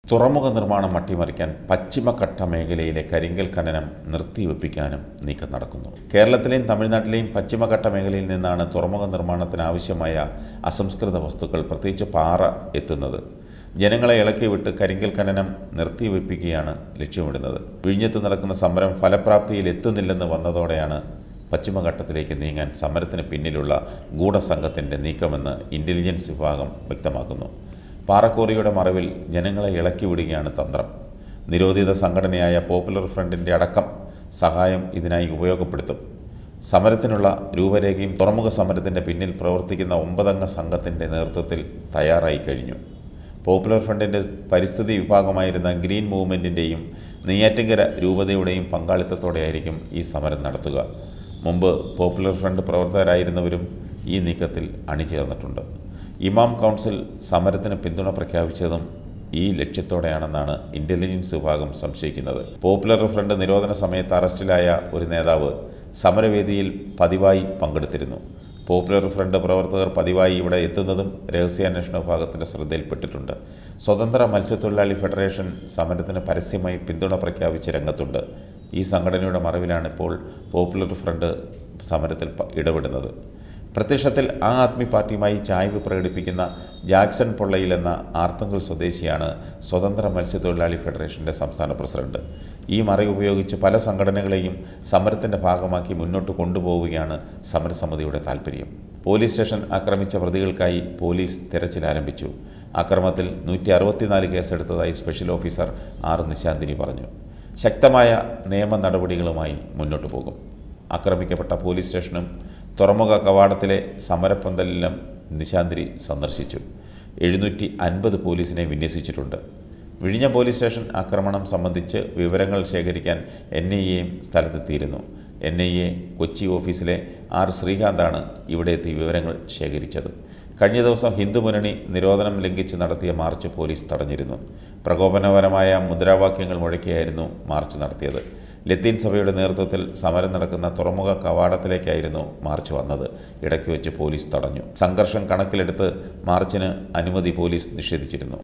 തുറമുഖ നിർമ്മാണം അട്ടിമറിക്കാൻ പശ്ചിമഘട്ട മേഖലയിലെ കരിങ്കൽ ഖനനം നിർത്തിവെപ്പിക്കാനും നീക്കം നടക്കുന്നു കേരളത്തിലെയും തമിഴ്നാട്ടിലെയും പശ്ചിമഘട്ട മേഖലയിൽ നിന്നാണ് തുറമുഖ നിർമ്മാണത്തിന് ആവശ്യമായ അസംസ്കൃത വസ്തുക്കൾ പ്രത്യേകിച്ച് പാറ എത്തുന്നത് ജനങ്ങളെ ഇളക്കി വിട്ട് കരിങ്കൽ ഖനനം നിർത്തിവെപ്പിക്കുകയാണ് ലക്ഷ്യമിടുന്നത് വിഴിഞ്ഞത്ത് നടക്കുന്ന സമരം ഫലപ്രാപ്തിയിൽ എത്തുന്നില്ലെന്ന് വന്നതോടെയാണ് പശ്ചിമഘട്ടത്തിലേക്ക് നീങ്ങാൻ സമരത്തിന് പിന്നിലുള്ള ഗൂഢസംഘത്തിൻ്റെ നീക്കമെന്ന് ഇൻ്റലിജൻസ് വിഭാഗം വ്യക്തമാക്കുന്നു പാറക്കോറിയുടെ മറവിൽ ജനങ്ങളെ ഇളക്കി വിടുകയാണ് തന്ത്രം നിരോധിത സംഘടനയായ പോപ്പുലർ ഫ്രണ്ടിൻ്റെ അടക്കം സഹായം ഇതിനായി ഉപയോഗപ്പെടുത്തും സമരത്തിനുള്ള രൂപരേഖയും തുറമുഖ സമരത്തിൻ്റെ പിന്നിൽ പ്രവർത്തിക്കുന്ന ഒമ്പതംഗ സംഘത്തിൻ്റെ നേതൃത്വത്തിൽ തയ്യാറായി കഴിഞ്ഞു പോപ്പുലർ ഫ്രണ്ടിൻ്റെ പരിസ്ഥിതി വിഭാഗമായിരുന്ന ഗ്രീൻ മൂവ്മെൻറ്റിൻ്റെയും നെയ്യാറ്റിങ്കര രൂപതയുടെയും പങ്കാളിത്തത്തോടെയായിരിക്കും ഈ സമരം നടത്തുക മുമ്പ് പോപ്പുലർ ഫ്രണ്ട് പ്രവർത്തകരായിരുന്നവരും ഈ നീക്കത്തിൽ അണിചേർന്നിട്ടുണ്ട് ഇമാം കൗൺസിൽ സമരത്തിന് പിന്തുണ പ്രഖ്യാപിച്ചതും ഈ ലക്ഷ്യത്തോടെയാണെന്നാണ് ഇൻ്റലിജൻസ് വിഭാഗം സംശയിക്കുന്നത് പോപ്പുലർ ഫ്രണ്ട് നിരോധന സമയത്ത് അറസ്റ്റിലായ ഒരു നേതാവ് സമരവേദിയിൽ പതിവായി പങ്കെടുത്തിരുന്നു പോപ്പുലർ ഫ്രണ്ട് പ്രവർത്തകർ പതിവായി ഇവിടെ എത്തുന്നതും രഹസ്യാന്വേഷണ വിഭാഗത്തിൻ്റെ ശ്രദ്ധയിൽപ്പെട്ടിട്ടുണ്ട് സ്വതന്ത്ര മത്സ്യത്തൊഴിലാളി ഫെഡറേഷൻ സമരത്തിന് പരസ്യമായി പിന്തുണ പ്രഖ്യാപിച്ച് രംഗത്തുണ്ട് ഈ സംഘടനയുടെ മറവിലാണ് ഇപ്പോൾ പോപ്പുലർ ഫ്രണ്ട് സമരത്തിൽ പ- ഇടപെടുന്നത് പ്രത്യക്ഷത്തിൽ ആ ആദ്മി പാർട്ടിയുമായി ചായ്വ് പ്രകടിപ്പിക്കുന്ന ജാക്സൺ പൊള്ളയിൽ എന്ന ആർത്തുങ്കൽ സ്വദേശിയാണ് സ്വതന്ത്ര മത്സ്യത്തൊഴിലാളി ഫെഡറേഷൻ്റെ സംസ്ഥാന പ്രസിഡന്റ് ഈ മറ ഉപയോഗിച്ച് പല സംഘടനകളെയും സമരത്തിൻ്റെ ഭാഗമാക്കി മുന്നോട്ട് കൊണ്ടുപോവുകയാണ് സമരസമിതിയുടെ താൽപ്പര്യം പോലീസ് സ്റ്റേഷൻ ആക്രമിച്ച പ്രതികൾക്കായി പോലീസ് തിരച്ചിൽ ആരംഭിച്ചു അക്രമത്തിൽ നൂറ്റി അറുപത്തിനാല് കേസെടുത്തതായി സ്പെഷ്യൽ ഓഫീസർ ആർ നിശാന്തിനി പറഞ്ഞു ശക്തമായ നിയമ നടപടികളുമായി മുന്നോട്ട് പോകും ആക്രമിക്കപ്പെട്ട പോലീസ് സ്റ്റേഷനും തുറമുഖ കവാടത്തിലെ സമരപ്പന്തലിലും നിശാന്തിരി സന്ദർശിച്ചു എഴുന്നൂറ്റി അൻപത് പോലീസിനെ വിന്യസിച്ചിട്ടുണ്ട് വിഴിഞ്ഞ പോലീസ് സ്റ്റേഷൻ ആക്രമണം സംബന്ധിച്ച് വിവരങ്ങൾ ശേഖരിക്കാൻ എൻ ഐ എയും സ്ഥലത്തെത്തിയിരുന്നു എൻ ഐ എ കൊച്ചി ഓഫീസിലെ ആർ ശ്രീകാന്താണ് ഇവിടെ എത്തി വിവരങ്ങൾ ശേഖരിച്ചത് കഴിഞ്ഞ ദിവസം ഹിന്ദു മുന്നണി നിരോധനം ലംഘിച്ച് നടത്തിയ മാർച്ച് പോലീസ് തടഞ്ഞിരുന്നു പ്രകോപനപരമായ മുദ്രാവാക്യങ്ങൾ മുഴക്കിയായിരുന്നു മാർച്ച് നടത്തിയത് ലത്തീൻ സഭയുടെ നേതൃത്വത്തിൽ സമരം നടക്കുന്ന തുറമുഖ കവാടത്തിലേക്കായിരുന്നു മാർച്ച് വന്നത് ഇടയ്ക്ക് വെച്ച് പോലീസ് തടഞ്ഞു സംഘർഷം കണക്കിലെടുത്ത് മാർച്ചിന് അനുമതി പോലീസ് നിഷേധിച്ചിരുന്നു